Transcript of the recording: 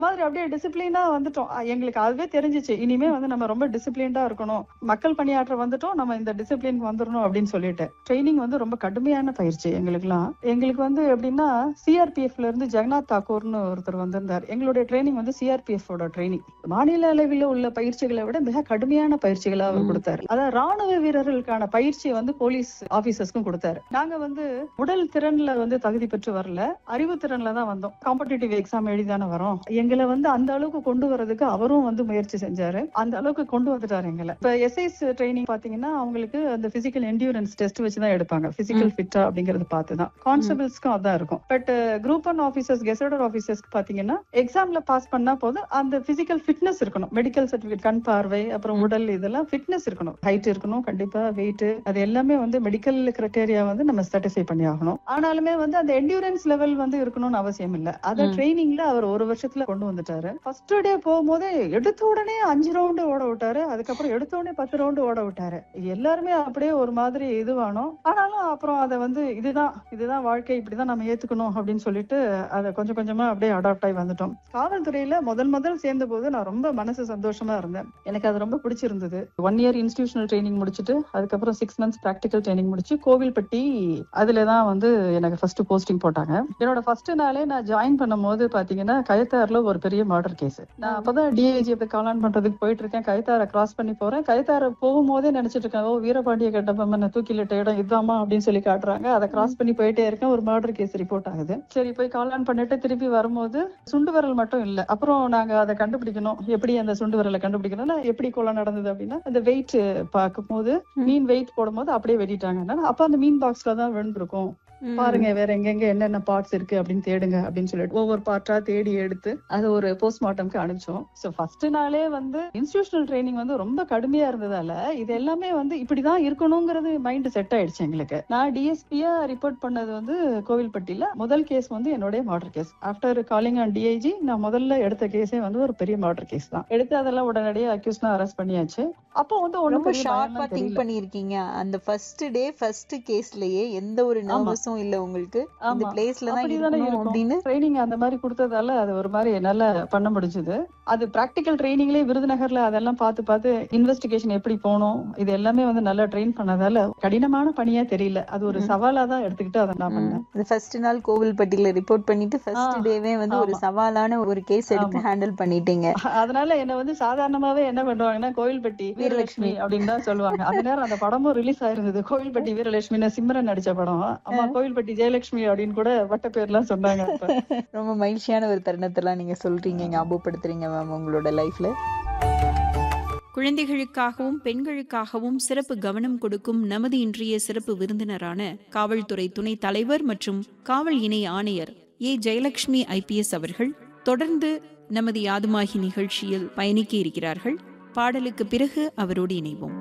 மாதிரி அப்படியே டிசிப்ளினா வந்துட்டோம் அஹ் எங்களுக்கு அதுவே தெரிஞ்சிச்சு இனிமே வந்து நம்ம ரொம்ப டிசிப்ளின்டா இருக்கணும் மக்கள் பணியாற்ற வந்துட்டோம் நம்ம இந்த டிசிப்ளின் வந்துடணும் அப்படின்னு சொல்லிட்டு ட்ரைனிங் வந்து ரொம்ப கடுமையான பயிற்சி எங்களுக்குலாம் எங்களுக்கு வந்து எப்படின்னா சிஆர்பிஎஃப்ல இருந்து ஜெகநாத் தாக்கூர்னு ஒருத்தர் வந்திருந்தார் எங்களுடைய ட்ரைனிங் வந்து சிஆர்பிஎஃப் ஓட ட்ரைனிங் மாநில அளவில் உள்ள பயிற்சிகளை விட மிக கடுமையான பயிற்சிகளை அவர் ம். கொடுத்தாரு அதாவது ராணுவ வீரர்களுக்கான பயிற்சியை வந்து போலீஸ் ஆபீசர்ஸ்க்கும் கொடுத்தாரு நாங்க வந்து உடல் திறன்ல வந்து தகுதி பெற்று வரல அறிவு திறன்ல தான் வந்தோம் காம்படிட்டிவ் எக்ஸாம் எழுதி தானே வரோம் எங்களை வந்து அந்த அளவுக்கு கொண்டு வரதுக்கு அவரும் வந்து முயற்சி செஞ்சாரு அந்த அளவுக்கு கொண்டு வந்துட்டாரு எங்களை இப்ப எஸ்ஐஸ் ட்ரைனிங் பாத்தீங்கன்னா அவங்களுக்கு அந்த பிசிக்கல் என்டியூரன்ஸ் டெஸ்ட் வச்சு தான் எடுப்பாங்க பிசிக்கல் ஃபிட்டா அப்படிங்கறது பார்த்து தான் கான்ஸ்டபிள்ஸ்க்கும் அதான் இருக்கும் but group one officers gazetted ஆபீசர்ஸ்க்கு பாத்தீங்கன்னா எக்ஸாம்ல பாஸ் பண்ணா போதும் அந்த பிசிக்கல் ஃபிட்னஸ் இருக்கணும் மெடிக்கல் சர்டிபிகேட் கண் பார்வை அப்புறம் ம். உடல் இதெல்லாம் ஃபிட்னஸ் இருக்கணும் ஹைட் இருக்கணும் கண்டிப்பா வெயிட் அது எல்லாமே வந்து மெடிக்கல் கிரைட்டேரியா வந்து நம்ம சர்டிஃபை பண்ணி ஆகணும் ஆனாலுமே வந்து அந்த என்டியூரன்ஸ் லெவல் வந்து இருக்கணும்னு அவசியம் இல்ல அத ம். ட்ரைனிங்ல அவர் ஒரு வருஷத்துல கொண்டு வந்துட்டாரு ஃபர்ஸ்ட் டே போகும்போது எடுத்த உடனே அஞ்சு ரவுண்டு ஓட விட்டாரு அதுக்கப்புறம் எடுத்த உடனே பத்து ரவுண்டு ஓட விட்டாரு எல்லாருமே அப்படியே ஒரு மாதிரி இதுவானோம் ஆனாலும் அப்புறம் அதை வந்து இதுதான் இதுதான் வாழ்க்கை இப்படிதான் நம்ம ஏத்துக்கணும் அப்படின்னு சொல்லிட்டு அதை கொஞ்சம் கொஞ்சமா அப்படியே அடாப்ட் ஆகி வந்துட்டோம் காவல்துறையில முதல் முதல் சேர்ந்த போது நான் ரொம்ப மனசு சந்தோஷமா இருந்தேன் எனக்கு அது ரொம்ப பிடிச்சிருந்தது ஒன் இயர் இன்ஸ்டிடியூஷனல் ட்ரைனிங் முடிச்சுட்டு அதுக்கப்புறம் சிக்ஸ் மந்த்ஸ் ப்ராக்டிக்கல் ட்ரைனிங் முடிச்சு கோவில்பட்டி அதுல தான் வந்து எனக்கு ஃபர்ஸ்ட் போஸ்டிங் போட்டாங்க என்னோட ஃபர்ஸ்ட் நாளே நான் ஜாயின் பண்ணும் போது பாத்தீங்கன்னா கயத்தாறுல ஒரு பெரிய மர்டர் கேஸ் நான் அப்பதான் டிஐஜி அப்படி காலான் பண்றதுக்கு போயிட்டு இருக்கேன் கயத்தாரை கிராஸ் பண்ணி போறேன் கயத்தாரை போகும்போதே நினைச்சிட்டு இருக்கேன் ஓ வீரபாண்டிய கட்டபொம்மனை தூக்கிலிட்ட இடம் இதாமா அப்படின்னு சொல்லி காட்டுறாங்க அதை கிராஸ் பண்ணி போயிட்டே இருக்கேன் ஒரு மர்டர் கேஸ் ரிப்போர்ட் ஆகுது சரி போய் காலான் பண்ணிட்டு திருப்பி வரும்போது சுண்டு விரல் மட்டும் இல்ல அப்புறம் நாங்க அதை கண்டுபிடிக்கணும் எப்படி அந்த சுண்டு விரலை கண்டுபிடிக்கணும்னா எப்படி கொலை நடந்தது அப்படின்னா அந்த வெயிட் பார்க்கும்போது ம். மீன் வெயிட் போடும்போது அப்படியே வெட்டிட்டாங்க அப்ப அந்த மீன் பாக்ஸ்ல தான் விழுந்திருக்கும் ம். பாருங்க வேற எங்கெங்க என்னென்ன பார்ட்ஸ் இருக்கு அப்படின்னு தேடுங்க அப்படின்னு சொல்லிட்டு ஒவ்வொரு பார்ட்டா தேடி எடுத்து அது ஒரு போஸ்ட்மார்ட்டம்க்கு அனுப்பிச்சோம் சோ ஃபர்ஸ்ட் நாளே வந்து இன்ஸ்டிடியூஷனல் ட்ரைனிங் வந்து ரொம்ப கடுமையா இருந்ததால இது எல்லாமே வந்து இப்படிதான் இருக்கணுங்கிறது மைண்ட் செட் ஆயிடுச்சு எங்களுக்கு நான் டிஎஸ்பியா ரிப்போர்ட் பண்ணது வந்து கோவில்பட்டியில முதல் கேஸ் வந்து என்னுடைய murder case after calling on DIG நான் முதல்ல எடுத்த கேஸே வந்து ஒரு பெரிய மர்டர் கேஸ் தான் எடுத்து அதெல்லாம் உடனடியாக அக்யூஸ்னா அரெஸ்ட் பண்ணியாச்சு அப்போ வந்து ஒண்ணும் ரொம்ப பெரிய ஷார்ப்பா பயம்லாம் திங்க் தெரியல பண்ணிருக்கீங்க அந்த ஃபர்ஸ்ட் டே ஃபர்ஸ்ட் கேஸ்லயே எந்த ஒரு நர்வஸும் இல்ல உங்களுக்கு இந்த ஆமா. பிளேஸ்ல தான் அப்படிதானே இருக்கணும் இருக்கும். அப்படின்னு ட்ரைனிங் அந்த மாதிரி கொடுத்ததால அது ஒரு மாதிரி என்னால பண்ண முடிஞ்சது அது பிராக்டிக்கல் ட்ரைனிங்லயே விருதுநகர்ல அதெல்லாம் பார்த்து பார்த்து இன்வெஸ்டிகேஷன் எப்படி போகணும் இது எல்லாமே வந்து நல்லா ட்ரெயின் பண்ணதால கடினமான பணியா தெரியல அது ஒரு ம். சவாலா தான் எடுத்துக்கிட்டு அதை நான் பண்ணேன் இந்த ஃபர்ஸ்ட் நாள் கோவில்பட்டியில ரிப்போர்ட் பண்ணிட்டு ஃபர்ஸ்ட் ஆ, டேவே வந்து ஒரு ஆமா. சவாலான ஒரு கேஸ் எடுத்து ஆமா. ஹேண்டில் பண்ணிட்டீங்க அதனால என்ன வந்து சாதாரணமாவே என்ன பண்ணுவாங்கன்னா கோவில்பட்டி வீரலட்சுமி வீரலட்சுமி. அப்படின்னு தான் சொல்லுவாங்க அந்த நேரம் அந்த படமும் ரிலீஸ் ஆயிருந்தது கோவில்பட்டி வீரலட்சுமின்னு சிம்ரன் நடிச்ச படம் அம்மா கோவில்பட்டி ஜெயலட்சுமி அப்படின்னு கூட வட்ட பேர்லாம் சொன்னாங்க அப்ப ரொம்ப மகிழ்ச்சியான ஒரு தருணத்தெல்லாம் நீங்க சொல்றீங்க ஞாபகப்படுத்துறீங்க மேம் உங்களோட லைஃப்ல குழந்தைகளுக்காகவும் பெண்களுக்காகவும் சிறப்பு கவனம் கொடுக்கும் நமது இன்றைய சிறப்பு விருந்தினரான காவல்துறை துணைத் தலைவர் மற்றும் காவல் இணை ஆணையர் ஏ ஜெயலட்சுமி ஐபிஎஸ் அவர்கள் தொடர்ந்து நமது யாதுமாகி நிகழ்ச்சியில் பயணிக்க இருக்கிறார்கள் பாடலுக்கு பிறகு அவரோடு இணைவோம்